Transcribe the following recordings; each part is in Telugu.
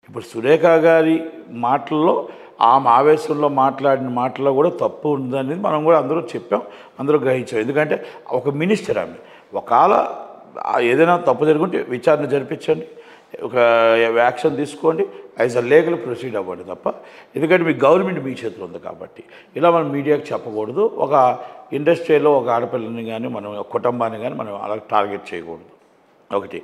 ఇప్పుడు సురేఖ గారి మాటల్లో ఆమె ఆవేశంలో మాట్లాడిన మాటల్లో కూడా తప్పు ఉందనేది మనం కూడా అందరూ చెప్పాం అందరూ గ్రహించాం ఎందుకంటే ఒక మినిస్టర్ ఆమె ఒకవేళ ఆ ఏదైనా తప్పు జరుగుంటే విచారణ జరిపించండి ఒక యాక్షన్ తీసుకోండి యాజ్ అ లీగల్ ప్రొసీడ్ అవ్వండి తప్ప ఎందుకంటే మీ గవర్నమెంట్ మీ చేతిలో ఉంది కాబట్టి ఇలా మనం మీడియాకి చెప్పకూడదు ఒక ఇండస్ట్రీలో ఒక ఆడపిల్లని కానీ మనం ఒక కుటుంబాన్ని కానీ మనం అలా టార్గెట్ చేయకూడదు ఒకటి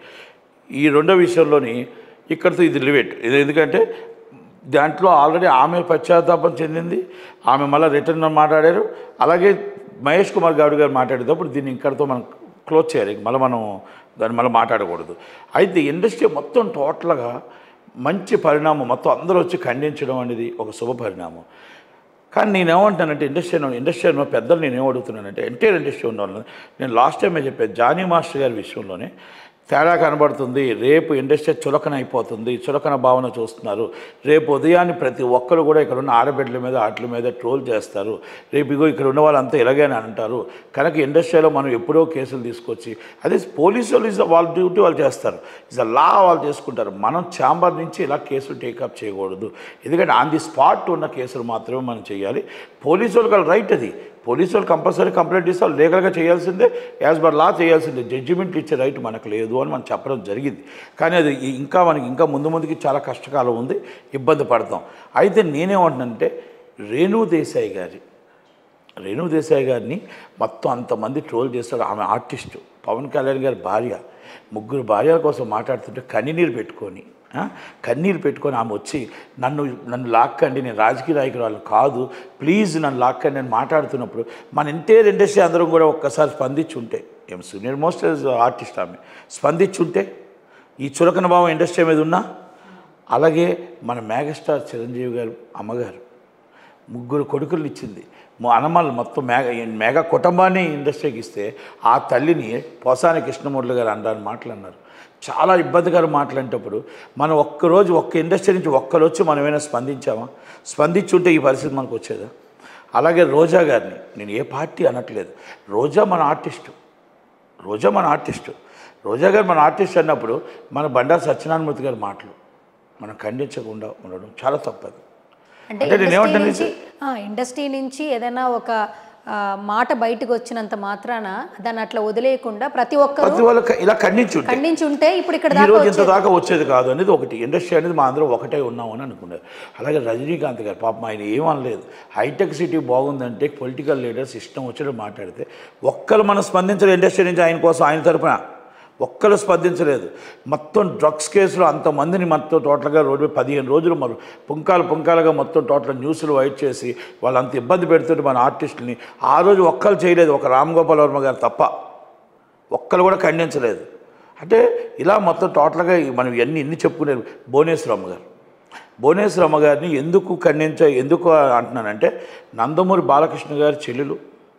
ఈ రెండో విషయంలోని ఇక్కడితో ఇది లిమిట్ ఇది ఎందుకంటే దాంట్లో ఆల్రెడీ ఆమె పశ్చాత్తాపం చెందింది ఆమె మళ్ళీ రిటర్న్ మాట్లాడారు అలాగే మహేష్ కుమార్ గౌడ్ గారు మాట్లాడేటప్పుడు దీన్ని ఇక్కడితో మనం క్లోజ్ చేయాలి మళ్ళీ మనం దాన్ని మళ్ళీ మాట్లాడకూడదు అయితే ఇండస్ట్రీ మొత్తం టోటల్గా మంచి పరిణామం మొత్తం అందరూ వచ్చి ఖండించడం అనేది ఒక శుభ పరిణామం కానీ నేనేమంటానంటే ఇండస్ట్రీ ఇండస్ట్రీ ఉన్న పెద్దలు నేను ఏం అడుగుతున్నానంటే ఎంటైర్ ఇండస్ట్రీ ఉన్న వాళ్ళని నేను లాస్ట్ టైమే చెప్పాను జానీ మాస్టర్ గారి విషయంలోనే తేడా కనబడుతుంది రేపు ఇండస్ట్రీ చులకన అయిపోతుంది చులకన భావన చూస్తున్నారు రేపు ఉదయాన్నే ప్రతి ఒక్కరు కూడా ఇక్కడ ఉన్న ఆడబిడ్డల మీద వాటి మీద ట్రోల్ చేస్తారు రేపు ఇగో ఇక్కడ ఉన్న వాళ్ళంతా ఇలాగేనే అంటారు కనుక ఇండస్ట్రీలో మనం ఎప్పుడో కేసులు తీసుకొచ్చి అదే పోలీసు వాళ్ళు ఇస్ వాళ్ళ డ్యూటీ వాళ్ళు చేస్తారు ఇస్ అ లా వాళ్ళు చేసుకుంటారు మనం ఛాంబర్ నుంచి ఇలా కేసులు టేకప్ చేయకూడదు ఎందుకంటే ఆన్ ది స్పాట్ ఉన్న కేసులు మాత్రమే మనం చేయాలి పోలీసు వాళ్ళకి రైట్ అది పోలీసు వాళ్ళు కంపల్సరీ కంప్లైంట్ ఇస్తే వాళ్ళు లీగల్గా చేయాల్సిందే యాజ్ బర్ లా చేయాల్సిందే జడ్జిమెంట్ ఇచ్చే రైట్ మనకు లేదు అని మనం చెప్పడం జరిగింది కానీ అది ఇ- ఇంకా మనకి ఇంకా ముందు ముందుకి చాలా కష్టకాలం ఉంది ఇబ్బంది పడతాం అయితే నేనేమంటున్నానంటే రేణు దేశాయి గారి రేణు దేశాయి గారిని మొత్తం అంతమంది ట్రోల్ చేస్తారు ఆమె ఆర్టిస్టు పవన్ కళ్యాణ్ గారి భార్య ముగ్గురు భార్యల కోసం మాట్లాడుతుంటే కన్నీరు పెట్టుకొని ఆ, కన్నీరు పెట్టుకొని ఆమె వచ్చి నన్ను నన్ను లాక్కండి నేను రాజకీయ నాయకురాలు కాదు ప్లీజ్ నన్ను లాక్కండి నేను మాట్లాడుతున్నప్పుడు మన ఎంటైర్ ఇండస్ట్రీ అందరం కూడా ఒక్కసారి స్పందించుంటే ఏం సీనియర్ మోస్ట్ ఆర్టిస్ట్ ఆమె స్పందించుంటే ఈ చులకన భావం ఇండస్ట్రీ మీద ఉన్నా అలాగే మన మెగాస్టార్ చిరంజీవి గారు అమ్మగారు ముగ్గురు కొడుకులు ఇచ్చింది మా అనమాలు మొత్తం మేఘ మేఘ కుటుంబాన్ని ఇండస్ట్రీకి ఇస్తే ఆ తల్లిని పోసాని కృష్ణమూర్తి గారు అనడానికి మాటలు అన్నారు చాలా ఇబ్బందికర మాట్లాడేటప్పుడు మనం ఒక్కరోజు ఒక్క ఇండస్ట్రీ నుంచి ఒక్కరు వచ్చి మనం ఏమైనా స్పందించామా స్పందించుంటే ఈ పరిస్థితి మనకు వచ్చేదా అలాగే రోజా గారిని నేను ఏ పార్టీ అనట్లేదు రోజా మన ఆర్టిస్టు రోజా మన ఆర్టిస్టు రోజా గారు మన ఆర్టిస్ట్ అన్నప్పుడు మన బండారు సత్యనారాయణమూర్తి గారి మాటలు మనం ఖండించకుండా ఉండడం చాలా తప్పదు అంటే అంటే నేను ఇండస్ట్రీ ఏమంటాను నుంచి ఆ, ఇండస్ట్రీ నుంచి ఏదైనా ఒక ఆ, మాట బయటకు వచ్చినంత మాత్రాన దాన్ని అట్లా వదిలేయకుండా ప్రతి ఒక్కరు ప్రతి వాళ్ళకి ఇలా ఖండించుంటే ఖండించి ఉంటే ఇప్పుడు ఇక్కడ ఈ దాకా రోజు ఇంత వచ్చేది. దాకా వచ్చేది కాదు అనేది ఒకటి ఇండస్ట్రీ అనేది మా అందరం ఒకటే ఉన్నామని అనుకున్నారు అలాగే రజనీకాంత్ గారు పాపం ఆయన ఏమనలేదు హైటెక్ సిటీ బాగుందంటే పొలిటికల్ లీడర్స్ ఇష్టం వచ్చినట్టు మాట్లాడితే ఒక్కరు మనం స్పందించలేదు ఇండస్ట్రీ నుంచి ఆయన కోసం ఆయన తరపున ఒక్కరు స్పందించలేదు మొత్తం డ్రగ్స్ కేసులో అంతమందిని మొత్తం టోటల్గా రోడ్డు మీద పదిహేను రోజులు మరి పుంకాలు పుంకాలుగా మొత్తం టోటల్ న్యూస్లు వైట్ చేసి వాళ్ళు అంత ఇబ్బంది పెడుతుంటే మన ఆర్టిస్టుని ఆ రోజు ఒక్కరు చేయలేదు ఒక రామ్ గోపాల్ వర్మ గారు తప్ప ఒక్కరు కూడా ఖండించలేదు అంటే ఇలా మొత్తం టోటల్గా ఈ మనం ఇవన్నీ ఎన్ని చెప్పుకునేది భువనేశ్వరమ్మ గారు భువనేశ్వరమ్మ గారిని ఎందుకు ఖండించ ఎందుకు అంటున్నానంటే నందమూరి బాలకృష్ణ గారి చెల్లెలు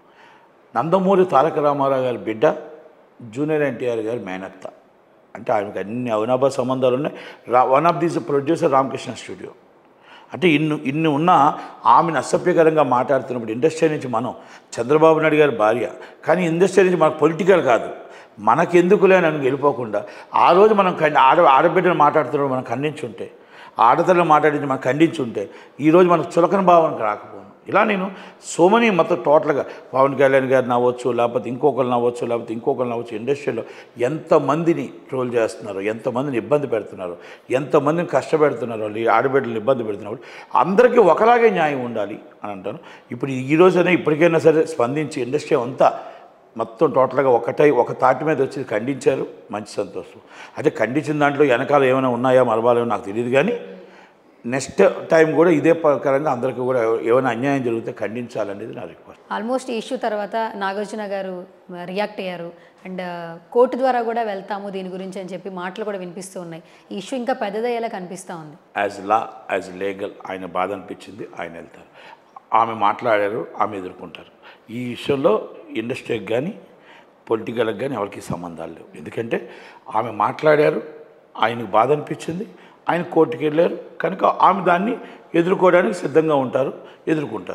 నందమూరి తారక రామారావు గారి బిడ్డ జూనియర్ ఎన్టీఆర్ గారి మేనత్త అంటే ఆయనకు అన్ని అవినాభ సంబంధాలు ఉన్నాయి రా one of these producer Ramakrishna studio అంటే ఇన్ని ఇన్ని ఉన్నా ఆమెను అసభ్యకరంగా మాట్లాడుతున్నప్పుడు ఇండస్ట్రీ నుంచి మనం చంద్రబాబు నాయుడు గారి భార్య కానీ ఇండస్ట్రీ నుంచి మనకు పొలిటికల్ కాదు మనకెందుకులే అని వెళ్ళిపోకుండా ఆ రోజు మనం ఖండి ఆడ ఆడబిడ్డను మాట్లాడుతున్నప్పుడు మనం ఖండించుంటే ఆడతలను మాట్లాడించి మనం ఖండించుంటే ఈరోజు మనకు చులకన భావనకు రాకపోను ఇలా నేను సోమని మొత్తం టోటల్గా పవన్ కళ్యాణ్ గారిని అవ్వచ్చు లేకపోతే ఇంకొకరిని అవ్వచ్చు లేకపోతే ఇంకొకరిని అవ్వచ్చు ఇండస్ట్రీలో ఎంతమందిని ట్రోల్ చేస్తున్నారు ఎంతమందిని ఇబ్బంది పెడుతున్నారు ఎంతమందిని కష్టపెడుతున్నారు వాళ్ళు ఈ ఆడబిడ్డలు ఇబ్బంది పెడుతున్నారు అందరికీ ఒకలాగే న్యాయం ఉండాలి అని అంటాను ఇప్పుడు ఈ రోజైనా ఇప్పటికైనా సరే స్పందించి ఇండస్ట్రీ అంతా మొత్తం టోటల్గా ఒకటై ఒక తాటి మీద వచ్చి ఖండించారు మంచి సంతోషం అదే ఖండించిన దాంట్లో వెనకాల ఏమైనా ఉన్నాయా మరబాలేమో నాకు తెలియదు కానీ నెక్స్ట్ టైం కూడా ఇదే ప్రకారంగా అందరికీ కూడా ఏమైనా అన్యాయం జరిగితే ఖండించాలనేది నా రిక్వెస్ట్ ఆల్మోస్ట్ ఈ ఇష్యూ తర్వాత నాగార్జున గారు రియాక్ట్ అయ్యారు అండ్ కోర్టు ద్వారా కూడా వెళ్తాము దీని గురించి అని చెప్పి మాటలు కూడా వినిపిస్తూ ఉన్నాయి ఈ ఇష్యూ ఇంకా పెద్దదయ్యేలా కనిపిస్తూ ఉంది యాజ్ లా యాజ్ లీగల్ ఆయన బాధ అనిపించింది ఆయన వెళ్తారు ఆమె మాట్లాడారు ఆమె ఎదుర్కొంటారు ఈ విషయంలో ఇండస్ట్రీకి కానీ పొలిటికల్కి కానీ ఎవరికి సంబంధాలు లేవు ఎందుకంటే ఆమె మాట్లాడారు ఆయనకు బాధ అనిపించింది ఆయన కోర్టుకి వెళ్ళారు కనుక ఆమె దాన్ని ఎదుర్కోవడానికి సిద్ధంగా ఉంటారు ఎదుర్కొంటారు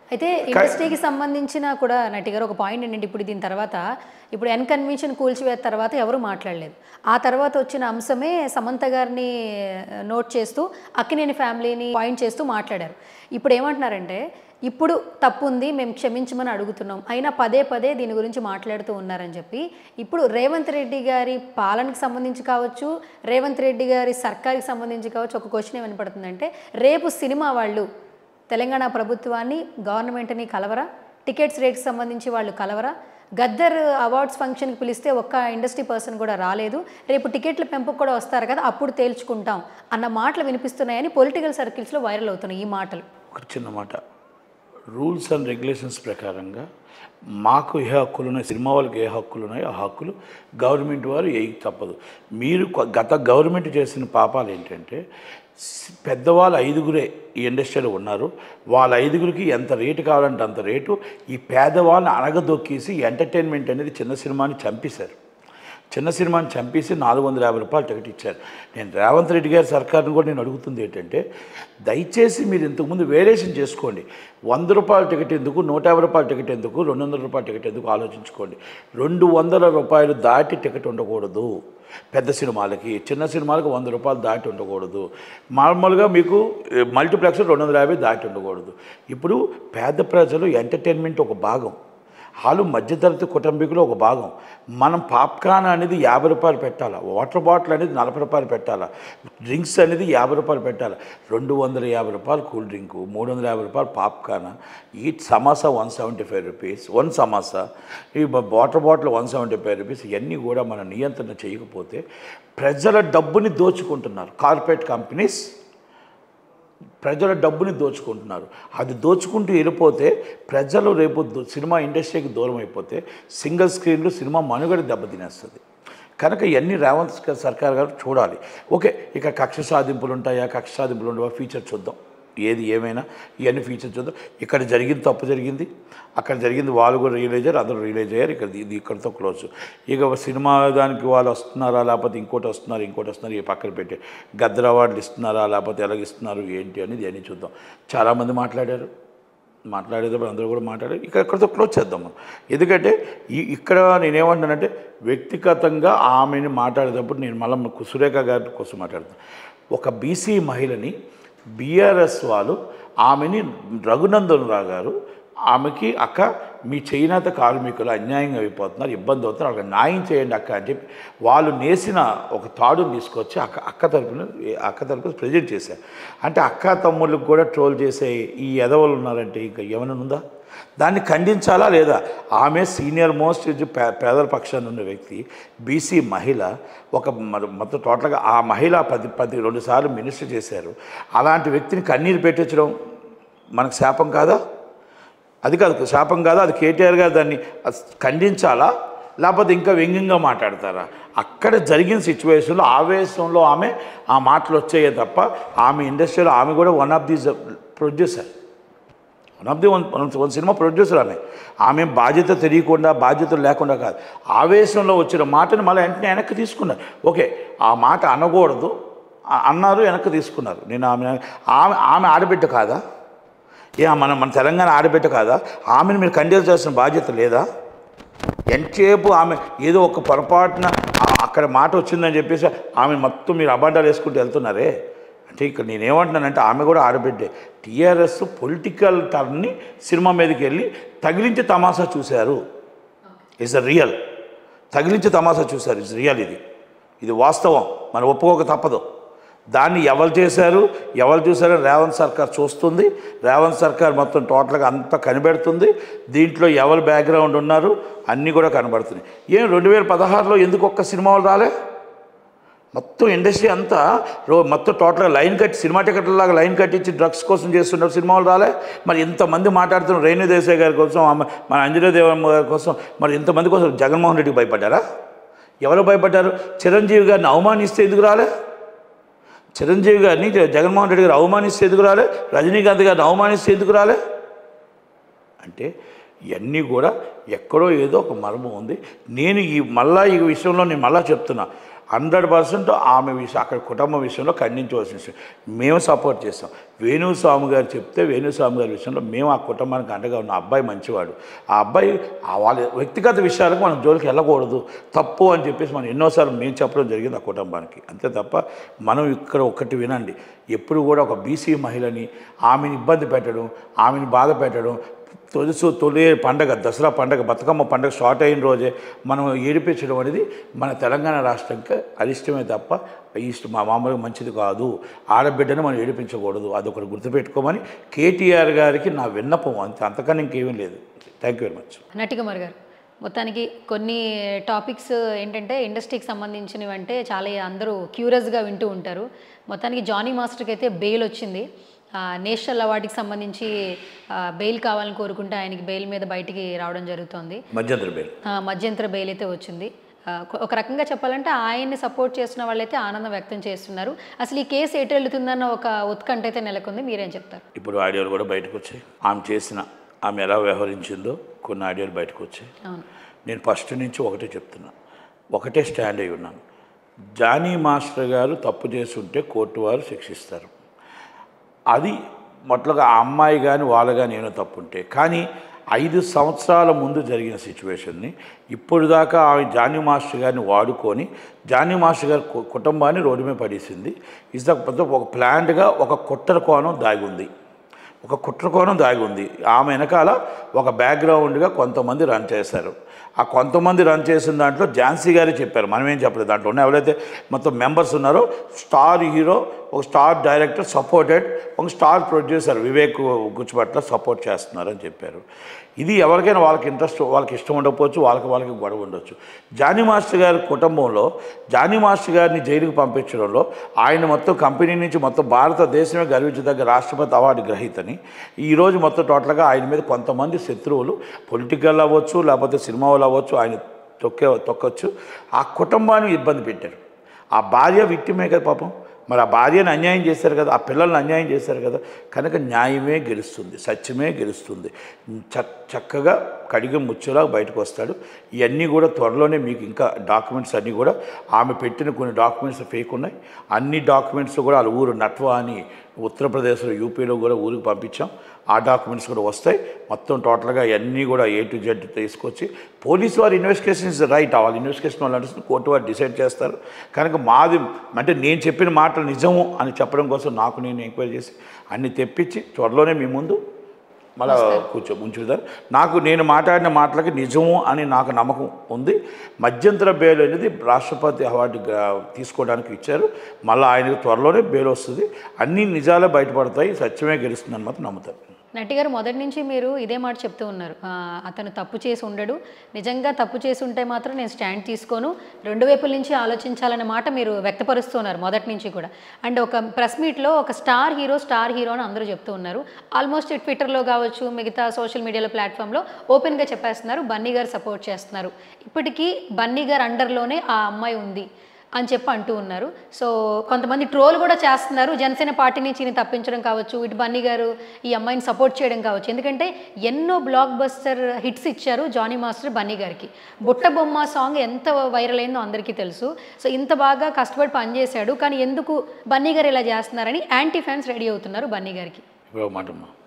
అయితే ఇండస్ట్రీకి సంబంధించిన కూడా నటి గారు ఒక పాయింట్ ఏంటంటే ఇప్పుడు దీని తర్వాత ఇప్పుడు ఎన్ కన్వెన్షన్ కూల్చివేత తర్వాత ఎవరు మాట్లాడలేదు ఆ తర్వాత వచ్చిన అంశమే సమంత గారిని నోట్ చేస్తూ అక్కినేని ఫ్యామిలీని పాయింట్ చేస్తూ మాట్లాడారు ఇప్పుడు ఏమంటున్నారంటే ఇప్పుడు తప్పు ఉంది మేము క్షమించమని అడుగుతున్నాం అయినా పదే పదే దీని గురించి మాట్లాడుతూ ఉన్నారని చెప్పి ఇప్పుడు రేవంత్ రెడ్డి గారి పాలనకు సంబంధించి కావచ్చు రేవంత్ రెడ్డి గారి సర్కార్కి సంబంధించి కావచ్చు ఒక క్వశ్చన్ ఏమనిపడుతుందంటే రేపు సినిమా వాళ్ళు తెలంగాణ ప్రభుత్వాన్ని గవర్నమెంట్ని కలవరా టికెట్స్ రేట్కి సంబంధించి వాళ్ళు కలవరా గద్దర్ అవార్డ్స్ ఫంక్షన్కి పిలిస్తే ఒక్క ఇండస్ట్రీ పర్సన్ కూడా రాలేదు రేపు టికెట్ల పెంపుకు కూడా వస్తారు కదా అప్పుడు తేల్చుకుంటాం అన్న మాటలు వినిపిస్తున్నాయని పొలిటికల్ సర్కిల్స్లో వైరల్ అవుతున్నాయి ఈ మాటలు ఒక చిన్న మాట రూల్స్ అండ్ రెగ్యులేషన్స్ ప్రకారంగా మాకు ఏ హక్కులు ఉన్నాయి సినిమా వాళ్ళకి ఏ హక్కులు ఉన్నాయో ఆ హక్కులు గవర్నమెంట్ వారు ఏ తప్పదు మీరు కొ- గత గవర్నమెంట్ చేసిన పాపాలు ఏంటంటే స్- పెద్దవాళ్ళు ఐదుగురే ఈ ఇండస్ట్రీలో ఉన్నారు వాళ్ళ ఐదుగురికి ఎంత రేటు కావాలంటే అంత రేటు ఈ పేదవాళ్ళని అనగదొక్కేసి ఎంటర్టైన్మెంట్ అనేది చిన్న సినిమాని చంపేశారు చిన్న సినిమాని చంపేసి నాలుగు వందల యాభై రూపాయలు టికెట్ ఇచ్చారు నేను రేవంత్ రెడ్డి గారి సర్కార్ని కూడా నేను అడుగుతుంది ఏంటంటే దయచేసి మీరు ఇంతకుముందు వేరియేషన్ చేసుకోండి వంద రూపాయల టికెట్ ఎందుకు నూట యాభై రూపాయల టికెట్ ఎందుకు రెండు వందల రూపాయల టికెట్ ఎందుకు ఆలోచించుకోండి రెండు వందల రూపాయలు దాటి టికెట్ ఉండకూడదు పెద్ద సినిమాలకి చిన్న సినిమాలకు వంద రూపాయలు దాటి ఉండకూడదు నార్మల్గా మీకు ఏ, మల్టీప్లెక్స్ రెండు వందల యాభై దాటి ఉండకూడదు ఇప్పుడు పేద ప్రజలు ఎంటర్టైన్మెంట్ ఒక భాగం వాళ్ళు మధ్యతరగతి కుటుంబీకులు ఒక భాగం మనం పాప్కార్న్ అనేది యాభై రూపాయలు పెట్టాలా వాటర్ బాటిల్ అనేది నలభై రూపాయలు పెట్టాలా డ్రింక్స్ అనేది యాభై రూపాయలు పెట్టాలా రెండు వందల యాభై రూపాయలు కూల్ డ్రింక్ మూడు వందల యాభై రూపాయలు పాప్కార్న్ ఈ samosa one seventy five rupees one samosa ఈ బ- water bottle one seventy five rupees ఇవన్నీ కూడా మన నియంత్రణ చేయకపోతే ప్రజల డబ్బుని దోచుకుంటున్నారు కార్పొరేట్ కంపెనీస్ ప్రజల డబ్బుని దోచుకుంటున్నారు అది దోచుకుంటూ వెళ్ళిపోతే ప్రజలు రేపు దు- సినిమా ఇండస్ట్రీకి దూరం అయిపోతే సింగిల్ స్క్రీన్లో సినిమా మనుగడ దెబ్బతినేస్తుంది కనుక ఇవన్నీ రేవంత్ సర్- సర్కార్ గారు చూడాలి ఓకే ఇక కక్ష సాధింపులు ఉంటాయా కక్ష సాధింపులు ఉండవా ఫీచర్ చూద్దాం ఏది ఏమైనా ఇవన్నీ ఫీచర్ చూద్దాం ఇక్కడ జరిగింది తప్పు జరిగింది అక్కడ జరిగింది వాళ్ళు కూడా రియలైజ్ అయ్యారు అందరూ రియలైజ్ అయ్యారు ఇక్కడ ఇది ఇక్కడితో క్లోజ్ ఇక సినిమా దానికి వాళ్ళు వస్తున్నారా లేకపోతే ఇంకోటి వస్తున్నారు ఇంకోటి వస్తున్నారు ఈ పక్కన పెట్టి గద్దర్ అవార్డులు ఇస్తున్నారా లేకపోతే ఎలాగ ఇస్తున్నారు ఏంటి అనేది అన్నీ చూద్దాం చాలామంది మాట్లాడారు మాట్లాడేటప్పుడు అందరూ కూడా మాట్లాడారు ఇక్కడ ఇక్కడితో క్లోజ్ చేద్దాం మనం ఎందుకంటే ఈ ఇక్కడ నేనేమంటానంటే వ్యక్తిగతంగా ఆమెని మాట్లాడేటప్పుడు నేను మళ్ళీ సురేఖ గారి కోసం మాట్లాడతాను ఒక బీసీ మహిళని బీఆర్ఎస్ వాళ్ళు ఆమెని రఘునందన్ రావు గారు ఆమెకి అక్క మీ చేనేత కార్మికులు అన్యాయంగా అయిపోతున్నారు ఇబ్బంది అవుతున్నారు వాళ్ళకి న్యాయం చేయండి అక్క అని చెప్పి వాళ్ళు నేసిన ఒక తాడుని తీసుకొచ్చి అక్క అక్క తరపున అక్క తరపున ప్రజెంట్ చేశారు అంటే అక్క తమ్ముళ్ళకి కూడా ట్రోల్ చేసే ఈ ఎదవలు ఉన్నారంటే ఇంకా ఏమైనా ఉందా దాన్ని ఖండించాలా లేదా ఆమె సీనియర్ మోస్ట్ పే పేదల పక్షాన్ని ఉన్న వ్యక్తి బీసీ మహిళ ఒక మరి మొత్తం టోటల్గా ఆ మహిళ పది పది రెండు సార్లు మినిస్టర్ చేశారు అలాంటి వ్యక్తిని కన్నీరు పెట్టించడం మనకు శాపం కాదా అది కాదు శాపం కాదా అది కేటీఆర్ గారు దాన్ని అస్- ఖండించాలా లేకపోతే ఇంకా వ్యంగ్యంగా మాట్లాడతారా అక్కడ జరిగిన సిచ్యువేషన్లో ఆవేశంలో ఆమె ఆ మాటలు వచ్చాయే తప్ప ఆమె ఇండస్ట్రీలో ఆమె కూడా one of the producer one of the one one cinema producer ఆమె ఆమె బాధ్యత తెలియకుండా బాధ్యత లేకుండా కాదు ఆవేశంలో వచ్చిన మాటని మళ్ళీ వెంటనే వెనక్కి తీసుకున్నారు ఓకే ఆ మాట అనకూడదు ఆ- అన్నారు వెనక్కి తీసుకున్నారు నేను ఆమె ఆమె ఆమె ఆడబిడ్డ కాదా ఏ మన మన తెలంగాణ ఆడబిడ్డ కాదా ఆమెను మీరు కండేల్ చేసిన బాధ్యత లేదా ఎంతసేపు ఆమె ఏదో ఒక పొరపాటున ఆ- అక్కడ మాట వచ్చిందని చెప్పేసి ఆమె మొత్తం మీరు అబద్ధాలు వేసుకుంటూ వెళ్తున్నారే అంటే ఇక్కడ నేనేమంటున్నానంటే ఆమె కూడా ఆడబిడ్డే టీఆర్ఎస్ పొలిటికల్ టర్న్ని సినిమా మీదకి వెళ్ళి తగిలించి తమాషా చూశారు ఇస్ అ రియల్ తగిలించి తమాషా చూశారు ఇస్ రియల్ ఇది ఇది వాస్తవం మనం ఒప్పుకోక తప్పదు దాన్ని ఎవరు చేశారు ఎవరు చూశారో రేవంత్ సర్కార్ చూస్తుంది రేవంత్ సర్కార్ మొత్తం టోటల్గా అంతా కనిపెడుతుంది దీంట్లో ఎవరు బ్యాక్గ్రౌండ్ ఉన్నారు అన్నీ కూడా కనబడుతున్నాయి ఏం రెండు వేల పదహారులో ఎందుకు ఒక్క సినిమా వాళ్ళు రాలే మొత్తం ఇండస్ట్రీ అంతా రో మొత్తం టోటల్గా లైన్ కట్టి సినిమా టికెట్లలాగా లైన్ కట్టించి డ్రగ్స్ కోసం చేస్తున్నారు సినిమాలు రాలే మరి ఇంతమంది మాట్లాడుతున్నారు రేణు దేశాయ్ గారి కోసం ఆమె మన అంజనీ దేవమ్మ గారి కోసం మరి ఇంతమంది కోసం జగన్మోహన్ రెడ్డికి భయపడ్డారా ఎవరు భయపడ్డారు చిరంజీవి గారిని అవమానిస్తే ఎందుకు రాలే చిరంజీవి గారిని జగన్మోహన్ రెడ్డి గారు అవమానిస్తే ఎందుకు రాలే రజనీకాంత్ గారిని అవమానిస్తే ఎందుకు రాలే అంటే ఇవన్నీ కూడా ఎక్కడో ఏదో ఒక మర్మం ఉంది నేను ఈ మళ్ళా ఈ విషయంలో నేను మళ్ళా చెప్తున్నా హండ్రెడ్ పర్సెంట్ ఆమె విషయం అక్కడ కుటుంబం విషయంలో ఖండించవలసిన విషయం మేము సపోర్ట్ చేస్తాం వేణుస్వామి గారు చెప్తే వేణుస్వామి గారి విషయంలో మేము ఆ కుటుంబానికి అండగా ఉన్న అబ్బాయి మంచివాడు ఆ అబ్బాయి ఆ వాళ్ళ వ్యక్తిగత విషయాలకు మనం జోలికి వెళ్ళకూడదు తప్పు అని చెప్పేసి మనం ఎన్నోసార్లు మేము చెప్పడం జరిగింది ఆ కుటుంబానికి అంతే తప్ప మనం ఇక్కడ ఒక్కటి వినండి ఎప్పుడు కూడా ఒక బీసీ మహిళని ఆమెను ఇబ్బంది పెట్టడం ఆమెను బాధ పెట్టడం తొలుసు తొలి పండగ దసరా పండగ బతుకమ్మ పండగ స్టార్ట్ అయిన రోజే మనం ఏడిపించడం అనేది మన తెలంగాణ రాష్ట్రంకి అరిష్టమే తప్ప ఇష్టం మా మామూలుగా మంచిది కాదు ఆడబిడ్డను మనం ఏడిపించకూడదు అదొకటి గుర్తుపెట్టుకోమని కేటీఆర్ గారికి నా విన్నపం అంతే అంతకన్నా ఇంకేమీ లేదు thank you very much Nattikumar garu మొత్తానికి కొన్ని టాపిక్స్ ఏంటంటే ఇండస్ట్రీకి సంబంధించినవి అంటే చాలా అందరూ క్యూరియస్గా వింటూ ఉంటారు మొత్తానికి జానీ మాస్టర్కి అయితే బెయిల్ వచ్చింది ఆ, నేషనల్ అవార్డుకి సంబంధించి ఆ, బెయిల్ కావాలని కోరుకుంటే ఆయనకి బెయిల్ మీద బయటికి రావడం జరుగుతోంది మధ్యంతర పేరు ఆ, మధ్యంతర బెయిల్ అయితే వచ్చింది ఆ, కొ- ఒక రకంగా చెప్పాలంటే ఆయన్ని సపోర్ట్ చేస్తున్న వాళ్ళైతే ఆనందం వ్యక్తం చేస్తున్నారు అసలు ఈ కేసు ఎటు వెళ్తుందన్న ఒక ఉత్కంఠ అయితే నెలకొంది మీరేం చెప్తారు ఇప్పుడు ఆడియోలు కూడా బయటకు వచ్చాయి ఆమె చేసిన ఆమె ఎలా వ్యవహరించిందో కొన్ని ఆడియోలు బయటకు వచ్చాయి అవును నేను ఫస్ట్ నుంచి ఒకటే చెప్తున్నా ఒకటే స్టాండ్ అయి ఉన్నాను జానీ మాస్టర్ గారు తప్పు చేసి ఉంటే కోర్టు వారు శిక్షిస్తారు అది మొట్టగా ఆ అమ్మాయి కానీ వాళ్ళ కానీ ఏమైనా తప్పు ఉంటే కానీ ఐదు సంవత్సరాల ముందు జరిగిన సిచ్యువేషన్ని ఇప్పుడు దాకా ఆమె జానీ మాస్టర్ గారిని వాడుకొని జానీ మాస్టర్ గారి కు- కుటుంబాన్ని రోడ్డు మీద పడేసింది ఇస్ ద పెద్ద ఒక ప్లాంట్గా ఒక కుట్ర కోణం దాగి ఉంది ఒక కుట్ర కోణం దాగి ఉంది ఆమె వెనకాల ఒక బ్యాక్గ్రౌండ్గా కొంతమంది రన్ చేశారు ఆ కొంతమంది రన్ చేసిన దాంట్లో ఝాన్సీ గారే చెప్పారు మనం ఏం చెప్పలేదు దాంట్లో ఉన్న ఎవరైతే మొత్తం మెంబర్స్ ఉన్నారో స్టార్ హీరో ఒక స్టార్ డైరెక్టర్ సపోర్టెడ్ ఒక star producer Vivek Gucchipatla support చేస్తున్నారని చెప్పారు ఇది ఎవరికైనా వాళ్ళకి ఇంట్రెస్ట్ వాళ్ళకి ఇష్టం ఉండకపోవచ్చు వాళ్ళకి వాళ్ళకి గొడవ ఉండొచ్చు జానీ మాస్టర్ గారి కుటుంబంలో జానీ మాస్టర్ గారిని జైలుకు పంపించడంలో ఆయన మొత్తం కంపెనీ నుంచి మొత్తం భారతదేశమే గర్వించదగ్గ రాష్ట్రపతి అవార్డు గ్రహీతని ఈరోజు మొత్తం టోటల్గా ఆయన మీద కొంతమంది శత్రువులు పొలిటికల్ అవ్వచ్చు లేకపోతే సినిమా వాళ్ళు అవ్వచ్చు ఆయన తొక్కే తొక్కొచ్చు ఆ కుటుంబాన్ని ఇబ్బంది పెట్టారు ఆ భార్య విక్టిమే కదా పాపం మరి ఆ భార్యను అన్యాయం చేశారు కదా ఆ పిల్లల్ని అన్యాయం చేశారు కదా కనుక న్యాయమే గెలుస్తుంది సత్యమే గెలుస్తుంది చ చక్కగా కడిగి ముచ్చులా బయటకు వస్తాడు ఇవన్నీ కూడా త్వరలోనే మీకు ఇంకా డాక్యుమెంట్స్ అన్నీ కూడా ఆమె పెట్టిన కొన్ని డాక్యుమెంట్స్ ఫేక్ ఉన్నాయి అన్ని డాక్యుమెంట్స్ కూడా వాళ్ళ ఊరు నట్వా అని ఉత్తరప్రదేశ్లో యూపీలో కూడా ఊరికి పంపించాం ఆ డాక్యుమెంట్స్ కూడా వస్తాయి మొత్తం టోటల్గా అన్నీ కూడా ఏ టు జెడ్ తీసుకొచ్చి పోలీసు వారి ఇన్వెస్టిగేషన్ ఇస్ రైట్ వాళ్ళ ఇన్వెస్టిగేషన్ వాళ్ళు నడుస్తుంది కోర్టు వారు డిసైడ్ చేస్తారు కనుక మాది అంటే నేను చెప్పిన మాటలు నిజము అని చెప్పడం కోసం నాకు నేను ఎంక్వైరీ చేసి అన్ని తెప్పించి త్వరలోనే మీ ముందు మళ్ళా కూర్చో ఉంచుదారు నాకు నేను మాట్లాడిన మాటలకి నిజము అని నాకు నమ్మకం ఉంది మధ్యంతర బెయిల్ అనేది రాష్ట్రపతి అవార్డు గ్రా- తీసుకోవడానికి ఇచ్చారు మళ్ళీ ఆయనకు త్వరలోనే బెయిల్ వస్తుంది అన్ని నిజాలే బయటపడతాయి సత్యమే గెలుస్తుందని మాత్రం నమ్ముతారు నటి గారు మొదటి నుంచి మీరు ఇదే మాట చెప్తూ ఉన్నారు ఆ, అతను తప్పు చేసి ఉండడు నిజంగా తప్పు చేసి ఉంటే మాత్రం నేను స్టాండ్ తీసుకోను రెండు వైపుల నుంచి ఆలోచించాలనే మాట మీరు వ్యక్తపరుస్తున్నారు మొదటి నుంచి కూడా అండ్ ఒక ప్రెస్ మీట్లో ఒక స్టార్ హీరో స్టార్ హీరో అని అందరూ చెప్తూ ఉన్నారు ఆల్మోస్ట్ ట్విట్టర్లో కావచ్చు మిగతా సోషల్ మీడియాలో ప్లాట్ఫామ్లో ఓపెన్గా చెప్పేస్తున్నారు బన్నీ గారు సపోర్ట్ చేస్తున్నారు ఇప్పటికీ బన్నీ గారు అండర్లోనే ఆ అమ్మాయి ఉంది అని చెప్పి అంటూ ఉన్నారు సో కొంతమంది ట్రోల్ కూడా చేస్తున్నారు జనసేన పార్టీ నుంచి ఈయన తప్పించడం కావచ్చు ఇటు బన్నీ గారు ఈ అమ్మాయిని సపోర్ట్ చేయడం కావచ్చు ఎందుకంటే ఎన్నో బ్లాక్ బస్టర్ హిట్స్ ఇచ్చారు జానీ మాస్టర్ బన్నీ గారికి బుట్ట బొమ్మ సాంగ్ ఎంత వైరల్ అయిందో అందరికీ తెలుసు సో ఇంత బాగా కష్టపడి పనిచేశాడు కానీ ఎందుకు బన్నీ గారు ఇలా చేస్తున్నారని యాంటీ ఫ్యాన్స్ రెడీ అవుతున్నారు బన్నీ గారికి ఇప్పుడు ఒక మాట అమ్మా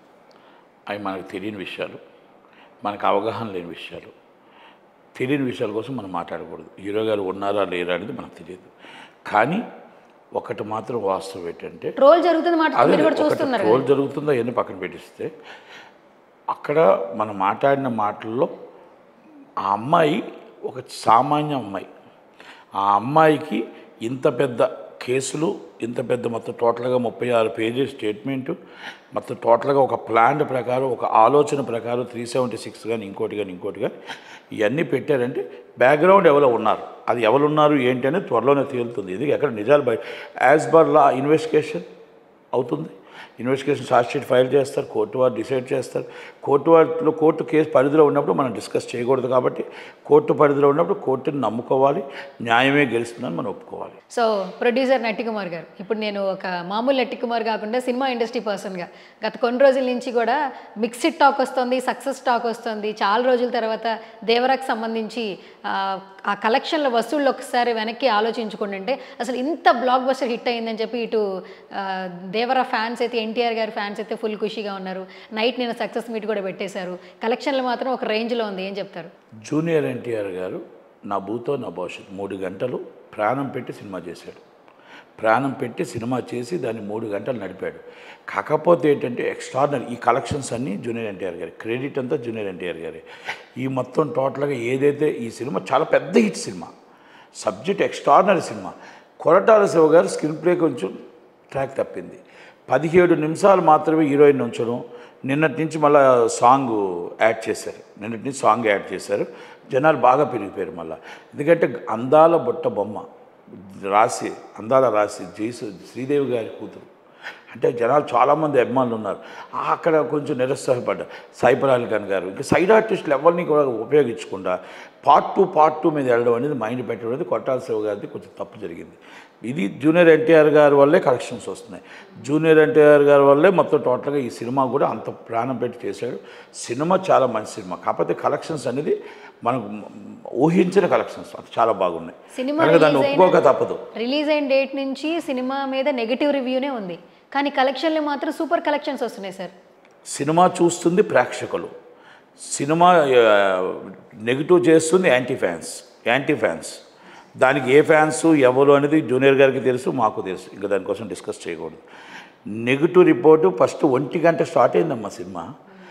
అవి మనకు తెలియని విషయాలు మనకు అవగాహన లేని విషయాలు తెలియని విషయాల కోసం మనం మాట్లాడకూడదు హీరో గారు ఉన్నారా లేరా అనేది మనకు తెలియదు కానీ ఒకటి మాత్రం వాస్తవం ఏంటంటే ట్రోల్ జరుగుతుంది మాట అదే మీరు కూడా ఒకటి చూస్తున్నారు ట్రోల్ జరుగుతుందో అవన్నీ పక్కన పెట్టిస్తే అక్కడ మనం మాట్లాడిన మాటల్లో ఆ అమ్మాయి ఒక సామాన్య అమ్మాయి ఆ అమ్మాయికి ఇంత పెద్ద కేసులు ఇంత పెద్ద మొత్తం టోటల్గా ముప్పై ఆరు పేజీ స్టేట్మెంటు మొత్తం టోటల్గా ఒక ప్లాన్ ప్రకారం ఒక ఆలోచన ప్రకారం త్రీ సెవెంటీ సిక్స్ కానీ ఇంకోటి కానీ ఇంకోటి కానీ ఇవన్నీ పెట్టారంటే బ్యాక్గ్రౌండ్ ఎవరో ఉన్నారు అది ఎవరు ఉన్నారు ఏంటి అనేది త్వరలోనే తేలుతుంది ఇది ఎక్కడ నిజాలు బయట యాజ్ పర్ లా ఇన్వెస్టిగేషన్ అవుతుంది ఇన్వెస్టిగేషన్ ఛార్జ్ షీట్ ఫైల్ చేస్తారు కోర్టు వారు డిసైడ్ చేస్తారు కోర్టు వారిలో కోర్టు కేసు పరిధిలో ఉన్నప్పుడు మనం డిస్కస్ చేయకూడదు కాబట్టి కోర్టు పరిధిలో ఉన్నప్పుడు కోర్టుని నమ్ముకోవాలి న్యాయమే గెలుస్తుందని మనం ఒప్పుకోవాలి సో ప్రొడ్యూసర్ నట్టికుమార్ గారు ఇప్పుడు నేను ఒక మామూలు నట్టికుమార్ కాకుండా సినిమా ఇండస్ట్రీ పర్సన్గా గత కొన్ని రోజుల నుంచి కూడా మిక్స్డ్ టాక్ వస్తుంది సక్సెస్ టాక్ వస్తుంది చాలా రోజుల తర్వాత దేవరాకు సంబంధించి ఆ, ఆ కలెక్షన్ల వసూళ్ళు ఒకసారి వెనక్కి ఆలోచించుకోండి అంటే అసలు ఇంత బ్లాక్ బస్టర్ హిట్ అయిందని చెప్పి ఇటు ఆ, దేవరా ఫ్యాన్స్ అయితే ఎన్టీఆర్ గారి ఫ్యాన్స్ అయితే ఫుల్ ఖుషిగా ఉన్నారు నైట్ నేను సక్సెస్ మీట్ కూడా పెట్టేశారు కలెక్షన్లు మాత్రం ఒక రేంజ్లో ఉంది ఏం చెప్తారు జూనియర్ ఎన్టీఆర్ గారు నా భూతో నా భవిష్యత్ మూడు గంటలు ప్రాణం పెట్టి సినిమా చేశాడు ప్రాణం పెట్టి సినిమా చేసి దాన్ని మూడు గంటలు నడిపాడు కాకపోతే ఏంటంటే ఎక్స్ట్రాడినరీ ఈ కలెక్షన్స్ అన్నీ జూనియర్ ఎన్టీఆర్ గారి క్రెడిట్ అంతా జూనియర్ ఎన్టీఆర్ గారి ఈ మొత్తం టోటల్గా ఏదైతే ఈ సినిమా చాలా పెద్ద hit cinema subject extraordinary cinema Koratala Siva garu screen play కొంచెం ట్రాక్ తప్పింది పదిహేడు నిమిషాలు మాత్రమే హీరోయిన్ ఉంచడం నిన్నటి నుంచి మళ్ళీ సాంగ్ యాడ్ చేశారు నిన్నటి నుంచి సాంగ్ యాడ్ చేశారు జనాలు బాగా పెరిగిపోయారు మళ్ళీ ఎందుకంటే అందాల బుట్ట బొమ్మ రాసి అందాల రాసి జైసు శ్రీదేవి గారి కూతురు అంటే జనాలు చాలామంది అభిమానులు ఉన్నారు ఆ, అక్కడ కొంచెం నిరుత్సాహపడ్డారు సైఫర్ అలీ ఖాన్ గారు ఇంకా సైడ్ ఆర్టిస్టులు ఎవరిని కూడా ఉపయోగించకుండా పార్ట్ టూ పార్ట్ టూ మీద వెళ్ళడం అనేది మైండ్ పెట్టడం అనేది కొట్టాల శివ గారిది కొంచెం తప్పు జరిగింది ఇది జూనియర్ ఎన్టీఆర్ గారి వల్లే కలెక్షన్స్ వస్తున్నాయి జూనియర్ ఎన్టీఆర్ గారి వల్లే మొత్తం టోటల్గా ఈ సినిమా కూడా అంత ప్రాణం పెట్టి చేశాడు సినిమా చాలా మంచి సినిమా కాకపోతే కలెక్షన్స్ అనేది మనకు ఊహించిన కలెక్షన్స్ అది చాలా బాగున్నాయి సినిమా కనుక దాన్ని రిలీజ్ ఒప్పుకోక అయిన- తప్పదు రిలీజ్ అయిన డేట్ నుంచి సినిమా మీద నెగిటివ్ రివ్యూనే ఉంది కానీ కలెక్షన్లు మాత్రం సూపర్ కలెక్షన్స్ వస్తున్నాయి సార్ సినిమా చూస్తుంది ప్రేక్షకులు సినిమా నెగిటివ్ చేస్తుంది యాంటీ ఫ్యాన్స్ యాంటీ ఫ్యాన్స్ దానికి ఏ ఫ్యాన్స్ ఎవరు అనేది జూనియర్ గారికి తెలుసు మాకు తెలుసు ఇంకా దానికోసం డిస్కస్ చేయకూడదు నెగిటివ్ రిపోర్టు ఫస్ట్ ఒంటి గంట స్టార్ట్ అయిందమ్మా సినిమా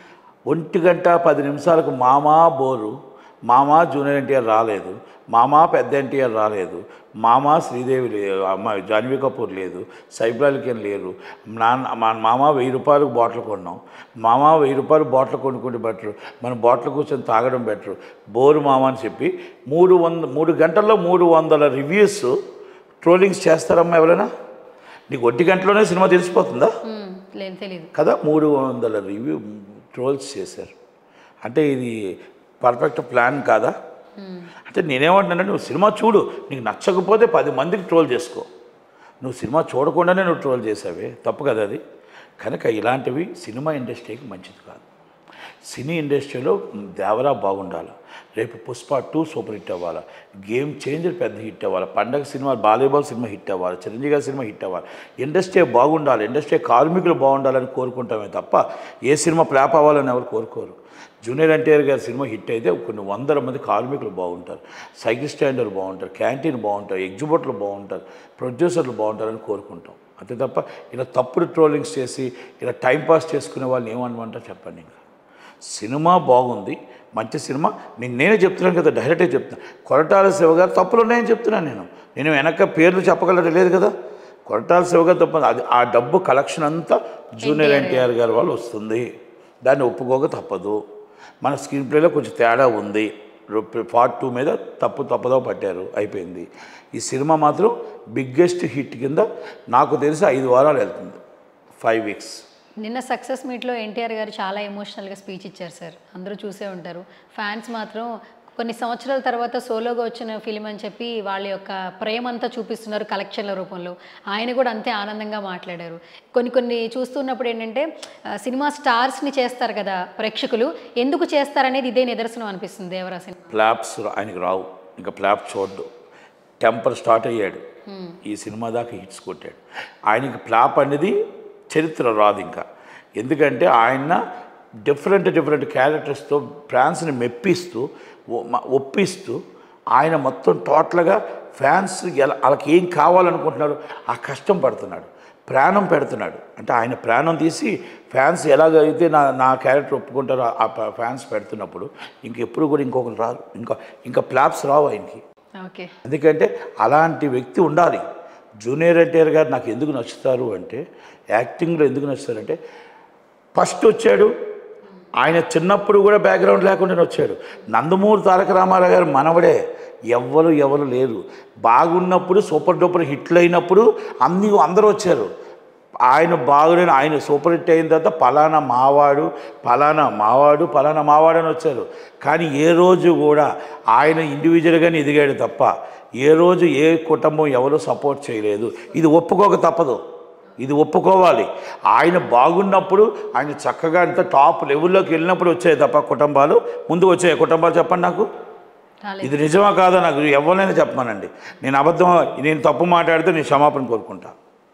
ఒంటి గంట పది నిమిషాలకు మామా బోరు మామా జూనియర్ ఎన్టీఆర్ రాలేదు మామా పెద్ద ఎన్టీఆర్ రాలేదు మామా శ్రీదేవి లేదు అమ్మాయి జాన్వీ కపూర్ లేదు సైబ్రాలికన్ లేరు నాన్న మా మామ వెయ్యి రూపాయలకు బాటిల్ కొన్నాం మామ వెయ్యి రూపాయలు బాటిల్ కొనుక్కుంటే బెటరు మన బాటిల్ కూర్చొని తాగడం బెటరు బోరు మామ అని చెప్పి మూడు వంద మూడు గంటల్లో మూడు వందల రివ్యూస్ ట్రోలింగ్స్ చేస్తారమ్మా ఎవరైనా నీకు ఒంటి గంటలోనే సినిమా తెలిసిపోతుందా మ్మ్, లేదు తెలీదు కదా మూడు వందల రివ్యూ ట్రోల్స్ చేశారు అంటే ఇది పర్ఫెక్ట్ ప్లాన్ కాదా అంటే నేనేమంటున్నానంటే నువ్వు సినిమా చూడు నీకు నచ్చకపోతే పది మందికి ట్రోల్ చేసుకో నువ్వు సినిమా చూడకుండానే నువ్వు ట్రోల్ చేసావే తప్పు కదా అది కనుక ఇలాంటివి సినిమా ఇండస్ట్రీకి మంచిది కాదు సినీ ఇండస్ట్రీలో దేవరా బాగుండాలి రేపు పుష్ప టూ సూపర్ హిట్ అవ్వాలి గేమ్ చేంజర్ పెద్ద హిట్ అవ్వాలి పండగ సినిమా బాలీబాల్ సినిమా హిట్ అవ్వాలి చిరంజీవి గారి సినిమా హిట్ అవ్వాలి ఇండస్ట్రీ బాగుండాలి ఇండస్ట్రీ కార్మికులు బాగుండాలని కోరుకుంటామే తప్ప ఏ సినిమా ఫ్లాప్ అవ్వాలని ఎవరు కోరుకోరు జూనియర్ ఎన్టీఆర్ గారి సినిమా హిట్ అయితే కొన్ని వందల మంది కార్మికులు బాగుంటారు సైకిల్ స్టాండర్లు బాగుంటారు క్యాంటీన్ బాగుంటారు ఎగ్జిబిటర్లు బాగుంటారు ప్రొడ్యూసర్లు బాగుంటారని కోరుకుంటాం అంతే తప్ప ఇలా తప్పుడు ట్రోలింగ్స్ చేసి ఇలా టైంపాస్ చేసుకునే వాళ్ళని ఏమనమంటారు చెప్పండి ఇంకా సినిమా బాగుంది మంచి సినిమా నేను నేనే చెప్తున్నాను కదా డైరెక్ట్గా చెప్తున్నాను కొరటాల శివ గారు తప్పులు ఉన్నాయని చెప్తున్నాను నేను నేను వెనక పేర్లు చెప్పగలడం లేదు కదా కొరటాల శివ గారు తప్ప అది ఆ డబ్బు కలెక్షన్ అంతా జూనియర్ ఎన్టీఆర్ గారి వాళ్ళు వస్తుంది దాన్ని ఒప్పుకోక తప్పదు మన స్క్రీన్ ప్లేలో కొంచెం తేడా ఉంది పార్ట్ టూ మీద తప్పు తప్పుదో పట్టారు అయిపోయింది ఈ సినిమా మాత్రం బిగ్గెస్ట్ హిట్ కింద నాకు తెలిసి ఐదు వారాలు వెళ్తుంది ఫైవ్ వీక్స్ నిన్న సక్సెస్ మీట్లో ఎన్టీఆర్ గారు చాలా ఎమోషనల్గా స్పీచ్ ఇచ్చారు సార్ అందరూ చూసే ఉంటారు ఫ్యాన్స్ మాత్రం కొన్ని సంవత్సరాల తర్వాత సోలోగా వచ్చిన ఫిలిం అని చెప్పి వాళ్ళ యొక్క ప్రేమ అంతా చూపిస్తున్నారు కలెక్షన్ల రూపంలో ఆయన కూడా అంతే ఆనందంగా మాట్లాడారు కొన్ని కొన్ని చూస్తున్నప్పుడు ఏంటంటే ఆ, సినిమా స్టార్స్ని చేస్తారు కదా ప్రేక్షకులు ఎందుకు చేస్తారనేది ఇదే నిదర్శనం అనిపిస్తుంది దేవరా సినిమా ఫ్లాప్స్ రా- ఆయనకు రావు ఇంకా ఫ్లాప్ చూడ్డు టెంపర్ స్టార్ట్ అయ్యాడు ఈ సినిమా దాకా హిట్స్ కొట్టాడు ఆయనకి ఫ్లాప్ అనేది చరిత్ర రాదు ఇంకా ఎందుకంటే ఆయన డిఫరెంట్ డిఫరెంట్ క్యారెక్టర్స్తో ఫ్యాన్స్ని మెప్పిస్తూ ఒ- మ- ఒప్పిస్తూ ఆయన మొత్తం టోటల్గా ఫ్యాన్స్ ఎలా వాళ్ళకి ఏం కావాలనుకుంటున్నారు ఆ కష్టం పడుతున్నాడు ప్రాణం పెడుతున్నాడు అంటే ఆయన ప్రాణం తీసి ఫ్యాన్స్ ఎలాగైతే నా నా క్యారెక్టర్ ఒప్పుకుంటారో ఆ ప- ఫ్యాన్స్ పెడుతున్నప్పుడు ఇంకెప్పుడు కూడా ఇంకొకరు రారు ఇంకా ఇంకా ఫ్లాప్స్ రావు ఆయనకి ఓకే ఎందుకంటే అలాంటి వ్యక్తి ఉండాలి జూనియర్ ఎన్టీఆర్ గారు నాకు ఎందుకు నచ్చుతారు అంటే యాక్టింగ్లో ఎందుకు నచ్చుతారంటే ఫస్ట్ వచ్చాడు ఆయన చిన్నప్పుడు కూడా బ్యాక్గ్రౌండ్ లేకుండానే వచ్చాడు నందమూరి తారక రామారావు గారు మనవడే ఎవ్వరు ఎవరు లేరు బాగున్నప్పుడు సూపర్ డూపర్ హిట్లు అయినప్పుడు అన్ని అందరూ వచ్చారు ఆయన బాగులేని ఆయన సూపర్ హిట్ అయిన తర్వాత పలానా మావాడు పలానా మావాడు పలానా మావాడు అని వచ్చారు కానీ ఏ రోజు కూడా ఆయన ఇండివిజువల్గానే ఎదిగాడు తప్ప ఏ రోజు ఏ కుటుంబం ఎవరు సపోర్ట్ చేయలేదు ఇది ఒప్పుకోక తప్పదు ఇది ఒప్పుకోవాలి ఆయన బాగున్నప్పుడు ఆయన చక్కగా అంత టాప్ లెవెల్లోకి వెళ్ళినప్పుడు వచ్చాయి తప్ప కుటుంబాలు ముందు వచ్చాయి కుటుంబాలు చెప్పండి నాకు రాలేదు ఇది నిజమా కాదో నాకు ఎవరైనా చెప్పమానండి నేను అబద్ధం నేను తప్పు మాట్లాడితే నేను క్షమాపణ కోరుకుంటా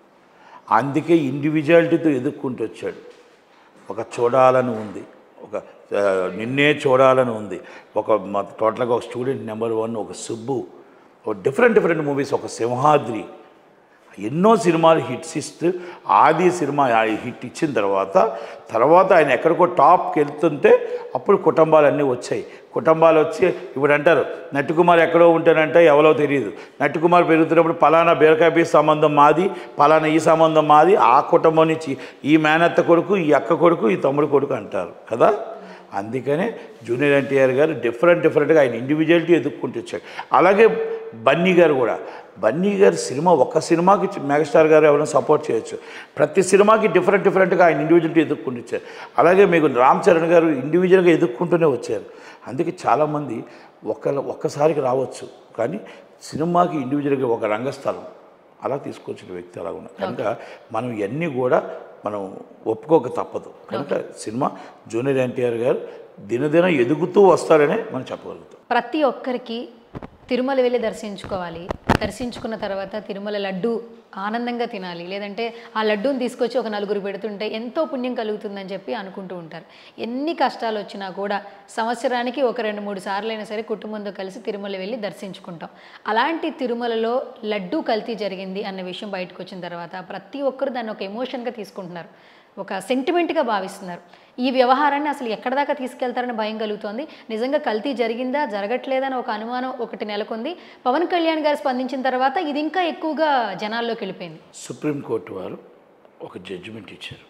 అందుకే ఇండివిజువాలిటీతో ఎదుక్కుంటూ వచ్చాడు ఒక చూడాలని ఉంది ఒక ఆ, నిన్నే చూడాలని ఉంది ఒక మా టోటల్గా ఒక స్టూడెంట్ నెంబర్ వన్ ఒక సుబ్బు ఒక డిఫరెంట్ డిఫరెంట్ మూవీస్ ఒక సింహాద్రి ఎన్నో సినిమాలు హిట్స్ ఇస్తూ ఆది సినిమా ఆ హిట్ ఇచ్చిన తర్వాత తర్వాత ఆయన ఎక్కడికో టాప్కి వెళ్తుంటే అప్పుడు కుటుంబాలన్నీ వచ్చాయి కుటుంబాలు వచ్చి ఇప్పుడు అంటారు నట్టుకుమార్ ఎక్కడో ఉంటానంటే ఎవరో తెలియదు నట్టుకుమార్ పెరుగుతున్నప్పుడు పలానా బీరకాయ పీస్ సంబంధం మాది పలానా ఈ సంబంధం మాది ఆ కుటుంబం నుంచి ఈ మేనత్త కొడుకు ఈ అక్క కొడుకు ఈ తమ్ముడు కొడుకు అంటారు కదా అందుకనే జూనియర్ ఎన్టీఆర్ గారు డిఫరెంట్ డిఫరెంట్గా ఆయన ఇండివిజువాలిటీ ఎదుక్కుంటూ వచ్చాడు అలాగే బన్నీ గారు కూడా బన్నీ గారి సినిమా ఒక్క సినిమాకి చి- మెగాస్టార్ గారు ఎవరైనా సపోర్ట్ చేయొచ్చు ప్రతి సినిమాకి డిఫరెంట్ డిఫరెంట్గా ఆయన ఇండివిజువాలిటీ ఎదుక్కుంటూ వచ్చారు అలాగే మీకు రామ్ చరణ్ గారు ఇండివిజువల్గా ఎదుక్కుంటూనే వచ్చారు అందుకే చాలామంది ఒక్క ఒక్కసారికి రావచ్చు కానీ సినిమాకి ఇండివిజువల్గా ఒక రంగస్థలం అలా తీసుకొచ్చిన వ్యక్తి అలా ఉన్నారు కనుక మనం ఇవన్నీ కూడా మనం ఒప్పుకోక తప్పదు కనుక సినిమా జూనియర్ ఎన్టీఆర్ గారు దినదిన ఎదుగుతూ వస్తారనే మనం చెప్పగలుగుతాం ప్రతి ఒక్కరికి తిరుమల వెళ్ళి దర్శించుకోవాలి దర్శించుకున్న తర్వాత తిరుమల లడ్డు ఆనందంగా తినాలి లేదంటే ఆ లడ్డూని తీసుకొచ్చి ఒక నలుగురు పెడుతుంటే ఎంతో పుణ్యం కలుగుతుందని చెప్పి అనుకుంటూ ఉంటారు ఎన్ని కష్టాలు వచ్చినా కూడా సంవత్సరానికి ఒక రెండు మూడు సార్లు అయినా సరే కుటుంబంతో కలిసి తిరుమల వెళ్ళి దర్శించుకుంటాం అలాంటి తిరుమలలో లడ్డూ కల్తీ జరిగింది అన్న విషయం బయటకు వచ్చిన తర్వాత ప్రతి ఒక్కరు దాన్ని ఒక ఎమోషన్గా తీసుకుంటున్నారు ఒక సెంటిమెంట్గా భావిస్తున్నారు ఈ వ్యవహారాన్ని అసలు ఎక్కడ దాకా తీసుకెళ్తారని భయం కలుగుతోంది నిజంగా కల్తీ జరిగిందా జరగట్లేదని ఒక అనుమానం ఒకటి నెలకొంది పవన్ కళ్యాణ్ గారు స్పందించిన తర్వాత ఇది ఇంకా ఎక్కువగా జనాల్లోకి వెళ్ళిపోయింది సుప్రీంకోర్టు వారు ఒక జడ్జిమెంట్ ఇచ్చారు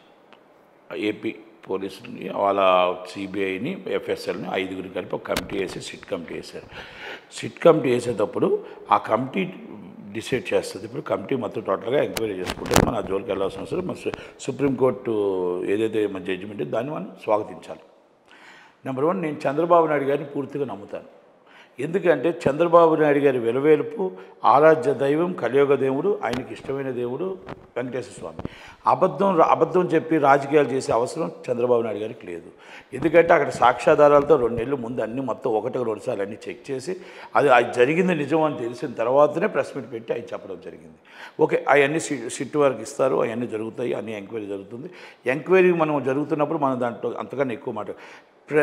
ఏపీ పోలీసుని వాళ్ళ సిబిఐని ఎఫ్ఎస్ఎల్ని ఐదుగురు కలిపి ఒక కమిటీ వేసి సిట్ కమిటీ వేశారు సిట్ కమిటీ వేసేటప్పుడు ఆ కమిటీ డిసైడ్ చేస్తుంది ఇప్పుడు కమిటీ మొత్తం టోటల్గా ఎంక్వైరీ చేసుకుంటే మన ఆ జోలికి వెళ్ళాల్సిన అవసరం మన సు- సుప్రీంకోర్టు ఏదైతే మన జడ్జిమెంట్ దాన్ని మనం స్వాగతించాలి నెంబర్ వన్ నేను చంద్రబాబు నాయుడు గారిని పూర్తిగా నమ్ముతాను ఎందుకంటే చంద్రబాబు నాయుడు గారి వెలవేలుపు ఆరాధ్య దైవం కలియుగ దేవుడు ఆయనకి ఇష్టమైన దేవుడు వెంకటేశ్వర స్వామి అబద్ధం అబద్ధం చెప్పి రాజకీయాలు చేసే అవసరం చంద్రబాబు నాయుడు గారికి లేదు ఎందుకంటే అక్కడ సాక్ష్యాధారాలతో రెండు నెలలు ముందు అన్ని మొత్తం ఒకటి రెండు సార్లు అన్ని చెక్ చేసి అది అది జరిగింది నిజం అని తెలిసిన తర్వాతనే ప్రెస్ మీట్ పెట్టి ఆయన చెప్పడం జరిగింది ఓకే అవన్నీ సి సిట్ వరకు ఇస్తారు అవన్నీ జరుగుతాయి అన్ని ఎంక్వైరీ జరుగుతుంది ఎంక్వైరీ మనం జరుగుతున్నప్పుడు మనం దాంట్లో అంతకన్నా ఎక్కువ మాట ప్ర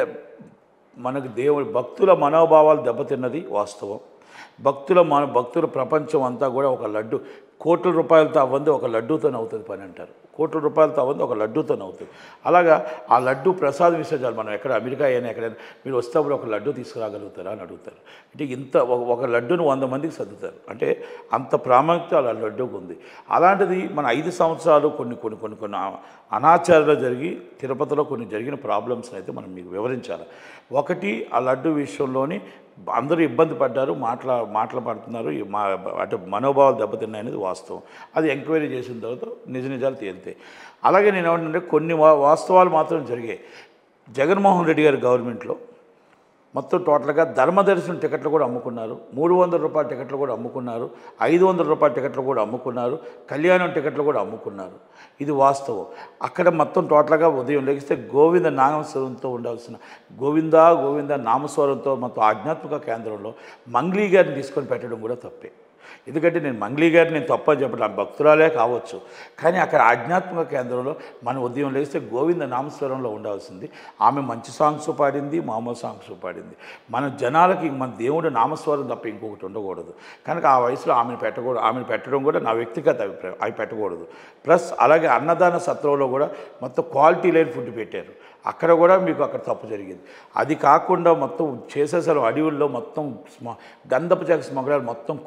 మనకు దేవుడి భక్తుల మనోభావాలు దెబ్బతిన్నది వాస్తవం భక్తుల మన భక్తుల ప్రపంచం అంతా కూడా ఒక లడ్డు కోట్ల రూపాయలతో అవ్వంది ఒక లడ్డూతోనే అవుతుంది పని అంటారు కోట్ల రూపాయలతో అవ్వంది ఒక లడ్డూతోనే అవుతుంది అలాగా ఆ లడ్డు ప్రసాదం ఇస్తే చాలు మనం ఎక్కడ అమెరికా అయినా ఎక్కడైనా మీరు వస్తేప్పుడు ఒక లడ్డు తీసుకురాగలుగుతారా అని అడుగుతారు అంటే ఇంత ఒక- ఒక లడ్డును వంద మందికి సర్దుతారు అంటే అంత ప్రాముఖ్యత ఆ లడ్డూకు ఉంది అలాంటిది మన ఐదు సంవత్సరాలు కొన్ని కొన్ని కొన్ని కొన్ని ఆ- అనాచారాలు జరిగి తిరుపతిలో కొన్ని జరిగిన ప్రాబ్లమ్స్ అయితే మనం మీకు వివరించాలి ఒకటి ఆ లడ్డు విషయంలోని అందరూ ఇబ్బంది పడ్డారు మాట్లా మాట్లాడుతున్నారు ఈ మా అంటే మనోభావాలు దెబ్బతిన్నాయి అనేది వాస్తవం అది ఎంక్వైరీ చేసిన తర్వాత నిజ నిజాలు తేలితాయి అలాగే నేను ఏమంటే కొన్ని వా- వాస్తవాలు మాత్రం జరిగాయి జగన్మోహన్ రెడ్డి గారి గవర్నమెంట్లో మొత్తం టోటల్గా ధర్మదర్శనం టికెట్లు కూడా అమ్ముకున్నారు మూడు వందల రూపాయల టికెట్లు కూడా అమ్ముకున్నారు ఐదు వందల రూపాయల టికెట్లు కూడా అమ్ముకున్నారు కళ్యాణం టికెట్లు కూడా అమ్ముకున్నారు ఇది వాస్తవం అక్కడ మొత్తం టోటల్గా ఉదయం లెగిస్తే గోవింద నామస్వరంతో ఉండాల్సిన గోవింద గోవింద నామస్వరంతో మొత్తం ఆధ్యాత్మిక కేంద్రంలో మంగ్లీ గారిని తీసుకొని పెట్టడం కూడా తప్పే ఎందుకంటే నేను మంగ్లీ గారిని నేను తప్పని చెప్పడం ఆమె భక్తురాలే కావచ్చు కానీ అక్కడ ఆధ్యాత్మిక కేంద్రంలో మన ఉదయం లేస్తే గోవింద నామస్వరంలో ఉండాల్సింది ఆమె మంచి సాంగ్స్ పాడింది మామూలు సాంగ్స్ పాడింది మన జనాలకి మన దేవుడు నామస్వరం తప్ప ఇంకొకటి ఉండకూడదు కనుక ఆ వయసులో ఆమెను పెట్టకూడదు ఆమెను పెట్టడం కూడా నా వ్యక్తిగత అభిప్రాయం అవి పెట్టకూడదు ప్లస్ అలాగే అన్నదాన సత్రంలో కూడా మొత్తం క్వాలిటీ లేని ఫుడ్ పెట్టారు అక్కడ కూడా మీకు అక్కడ తప్పు జరిగింది అది కాకుండా మొత్తం చేసేసారు అడవుల్లో మొత్తం స్మ గంధపు చెక్క స్మగ్లర్ మొత్తం కొట్టేసి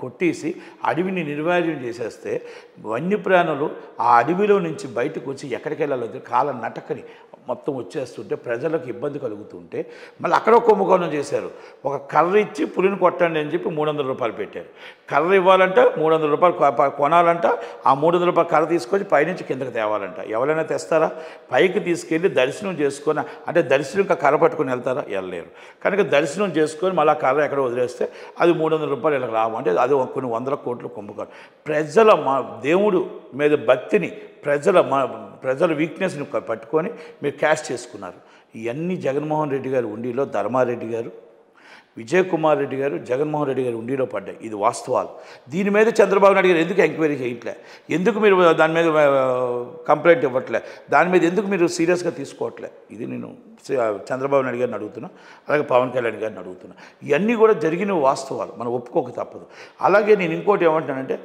తీసేసి అడవిని నిర్వీర్యం చేసేస్తే వన్యప్రాణులు ఆ అడవిలో నుంచి బయటకు వచ్చి ఎక్కడికి వెళ్ళాలో తెలియదు. కాల నటకని మొత్తం వచ్చేస్తుంటే ప్రజలకు ఇబ్బంది కలుగుతుంటే మళ్ళీ అక్కడ ఒక కుంభకోణం చేశారు ఒక కర్ర ఇచ్చి పులిని కొట్టండి అని చెప్పి మూడు వందల రూపాయలు పెట్టారు కర్ర ఇవ్వాలంటే మూడు వందల రూపాయలు కొ- ప- కొనాలంట ఆ మూడు వందల రూపాయలు కర్ర తీసుకొని పైనుంచి కిందకి తేవాలంట ఎవరైనా తెస్తారా పైకి తీసుకెళ్ళి దర్శనం చేసుకొని అంటే దర్శనం ఇంకా కర్ర పట్టుకొని వెళ్తారా వెళ్ళలేరు కనుక దర్శనం చేసుకొని మళ్ళీ ఆ కర్ర ఎక్కడ వదిలేస్తే అది మూడు వందల రూపాయలు ఇలా లాభం అంటే అది ఒక కొన్ని వందల కోట్లు కుంభకోణం ప్రజల మా దేవుడు మీద భక్తిని ప్రజల మా ప్రజల వీక్నెస్ని పట్టుకొని మీరు క్యాష్ చేసుకున్నారు ఇవన్నీ జగన్మోహన్ రెడ్డి గారు ఉండిలో ధర్మారెడ్డి గారు విజయ్ కుమార్ రెడ్డి గారు జగన్మోహన్ రెడ్డి గారు ఉండిలో పడ్డాయి ఇది వాస్తవాలు దీని మీద చంద్రబాబు నాయుడు గారు ఎందుకు ఎంక్వైరీ చేయట్లే ఎందుకు మీరు దాని మీద ఆ, కంప్లైంట్ ఇవ్వట్లే దాని మీద ఎందుకు మీరు సీరియస్గా తీసుకోవట్లే ఇది నేను సి- చంద్రబాబు నాయుడు గారిని అడుగుతున్నా అలాగే పవన్ కళ్యాణ్ గారిని అడుగుతున్నా ఇవన్నీ కూడా జరిగిన వాస్తవాలు మనం ఒప్పుకోక తప్పదు అలాగే నేను ఇంకోటి ఏమంటానంటే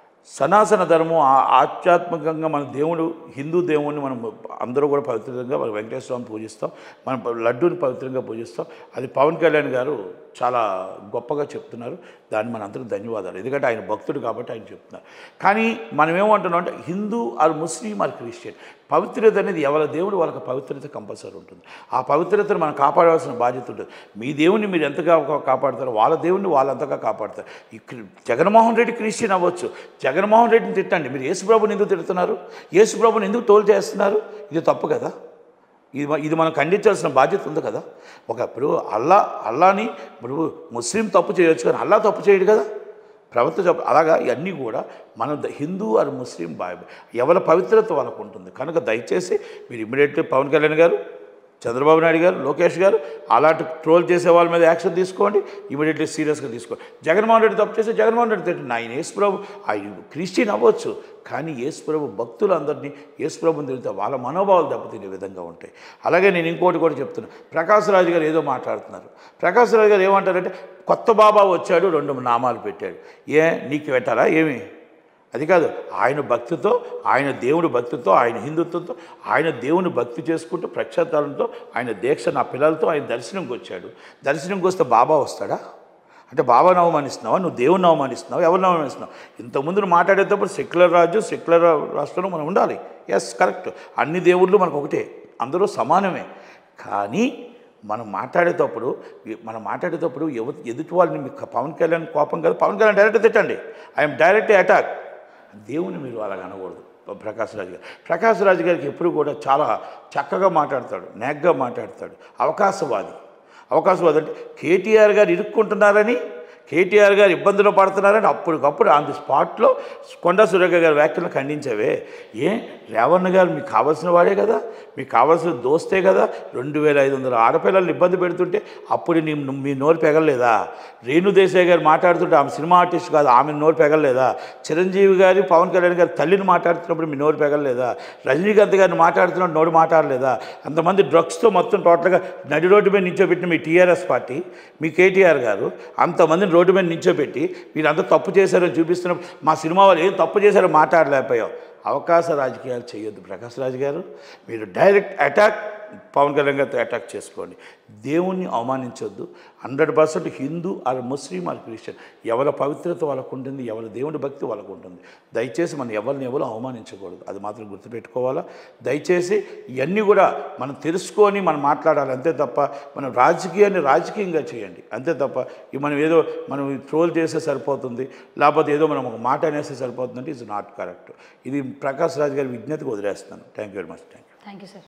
సనాతన ధర్మం ఆ- ఆధ్యాత్మికంగా మన దేవుడు హిందూ దేవుడిని మనం అందరూ కూడా పవిత్రంగా మన వెంకటేశ్వర స్వామిని పూజిస్తాం మనం లడ్డూని పవిత్రంగా పూజిస్తాం అది పవన్ కళ్యాణ్ గారు చాలా గొప్పగా చెప్తున్నారు దాన్ని మన అందరికీ ధన్యవాదాలు ఎందుకంటే ఆయన భక్తుడు కాబట్టి ఆయన చెప్తున్నారు కానీ మనం ఏమంటున్నాం అంటే Hindu or Muslim or Christian పవిత్రత అనేది ఎవరి దేవుడు వాళ్ళకి పవిత్రత కంపల్సరీ ఉంటుంది ఆ పవిత్రతను మనం కాపాడవలసిన బాధ్యత ఉంటుంది మీ దేవుణ్ణి మీరు ఎంతగా కాపాడతారో వాళ్ళ దేవుణ్ణి వాళ్ళంతగా కాపాడతారు ఈ క్రి- జగన్మోహన్ రెడ్డి క్రిస్టియన్ అవ్వచ్చు జగన్మోహన్ రెడ్డిని తిట్టండి మీరు యేసుప్రభుని ఎందుకు తిడుతున్నారు యేసుప్రభుని ఎందుకు టోల్ చేస్తున్నారు ఇది తప్పు కదా ఇది మ- ఇది మనం ఖండించాల్సిన బాధ్యత ఉంది కదా ఒక ఇప్పుడు అల్లా అల్లాని ఇప్పుడు ముస్లిం తప్పు చేయొచ్చు కానీ అల్లా తప్పు చేయడు కదా ప్రవర్త చెప్ప అలాగా ఇవన్నీ కూడా మన ద- హిందూ ఆర్ ముస్లిం బాయ్ ఎవరి పవిత్రత వాళ్ళకు ఉంటుంది కనుక దయచేసి మీరు ఇమ్మీడియట్లీ పవన్ కళ్యాణ్ గారు చంద్రబాబు నాయుడు గారు లోకేష్ గారు అలాంటి ట్రోల్ చేసే వాళ్ళ మీద యాక్షన్ తీసుకోండి ఇమీడియట్లీ సీరియస్గా తీసుకోండి జగన్మోహన్ రెడ్డి తప్పు చేస్తే జగన్మోహన్ రెడ్డి తిట్టండి ఆయన యేసుప్రభు ఆయన క్రిస్టియన్ అవ్వచ్చు కానీ యేసుప్రభు భక్తులందరినీ యేసుప్రభుని తిరిగితే వాళ్ళ మనోభావాలు దెబ్బతినే విధంగా ఉంటాయి అలాగే నేను ఇంకోటి కూడా చెప్తున్నా ప్రకాష్ రాజు గారు ఏదో మాట్లాడుతున్నారు ప్రకాష్ రాజు గారు ఏమంటారంటే కొత్త బాబా వచ్చాడు రెండు నామాలు పెట్టాడు ఏ నీకు పెట్టాలా ఏమి అది కాదు ఆయన భక్తితో ఆయన దేవుడి భక్తితో ఆయన హిందుత్వంతో ఆయన దేవుని భక్తి చేసుకుంటూ ప్రక్షాతాలతో ఆయన దీక్ష నా పిల్లలతో ఆయన దర్శనంకి వచ్చాడు దర్శనంకి వస్తే బాబా వస్తాడా అంటే బాబాను అవమానిస్తున్నావా నువ్వు దేవుని అవమానిస్తున్నావు ఎవరిని అవమానిస్తున్నావు ఇంతకుముందు నువ్వు మాట్లాడేటప్పుడు సెక్యులర్ రాజు సెక్యులర్ రాష్ట్రంలో మనం ఉండాలి ఎస్ కరెక్ట్ అన్ని దేవుళ్ళు మనకు ఒకటే అందరూ సమానమే కానీ మనం మాట్లాడేటప్పుడు మనం మాట్లాడేటప్పుడు ఎవ ఎదుటి వాళ్ళని మీకు పవన్ కళ్యాణ్ కోపం కదా పవన్ కళ్యాణ్ డైరెక్ట్ తిట్టండి ఐఎమ్ డైరెక్ట్ అటాక్ దేవుని మీరు అలాగ అనకూడదు ప్రకాష్ రాజు గారు ప్రకాష్ రాజు గారికి ఎప్పుడు కూడా చాలా చక్కగా మాట్లాడతాడు నేగ్గా మాట్లాడతాడు అవకాశవాది అవకాశవాది అంటే కేటీఆర్ గారు ఇరుక్కుంటున్నారని కేటీఆర్ గారు ఇబ్బందులు పడుతున్నారని అప్పటికప్పుడు ఆన్ ది స్పాట్లో కొండా సురేఖ గారి వ్యాఖ్యలను ఖండించవే ఏ రేవణ్ గారు మీకు కావాల్సిన వాడే కదా మీకు కావాల్సిన దోస్తే కదా రెండు వేల ఐదు వందల ఆడపిల్లల్ని ఇబ్బంది పెడుతుంటే అప్పుడు నీ మీ నోరు పెగలలేదా రేణు దేశాయ్ గారు మాట్లాడుతుంటే ఆమె సినిమా ఆర్టిస్ట్ కాదు ఆమె నోరు పెగలలేదా చిరంజీవి గారి పవన్ కళ్యాణ్ గారి తల్లిని మాట్లాడుతున్నప్పుడు మీ నోరు పెగలలేదా రజనీకాంత్ గారిని మాట్లాడుతున్నప్పుడు నోరు మాట్లాడలేదా అంతమంది డ్రగ్స్తో మొత్తం టోటల్గా నడి రోడ్డు మీద నించోబెట్టిన మీ టీఆర్ఎస్ పార్టీ మీ కేటీఆర్ గారు అంతమందిని రోడ్డు మీద నించోబెట్టి మీరు అంత తప్పు చేశారని చూపిస్తున్నప్పుడు మా సినిమా వాళ్ళు ఏం తప్పు చేశారో మాట్లాడలేకపోయావు అవకాశ రాజకీయాలు చేయొద్దు ప్రకాష్ రాజు గారు మీరు డైరెక్ట్ అటాక్ పవన్ కళ్యాణ్ గారితో అటాక్ చేసుకోండి దేవుణ్ణి అవమానించొద్దు hundred percent Hindu or Muslim or Christian ఎవరి పవిత్రత వాళ్ళకు ఉంటుంది ఎవరి దేవుడి భక్తి వాళ్ళకు ఉంటుంది దయచేసి మనం ఎవరిని ఎవరు అవమానించకూడదు అది మాత్రం గుర్తుపెట్టుకోవాలా దయచేసి ఇవన్నీ కూడా మనం తెలుసుకొని మనం మాట్లాడాలి అంతే తప్ప మనం రాజకీయాన్ని రాజకీయంగా చేయండి అంతే తప్ప ఇవి మనం ఏదో మనం ట్రోల్ చేస్తే సరిపోతుంది లేకపోతే ఏదో మనం ఒక మాట అనేస్తే సరిపోతుందంటే ఇట్స్ నాట్ కరెక్ట్ ఇది ప్రకాష్ రాజ్ గారి విజ్ఞతకు వదిలేస్తున్నాను thank you very much thank you thank you sir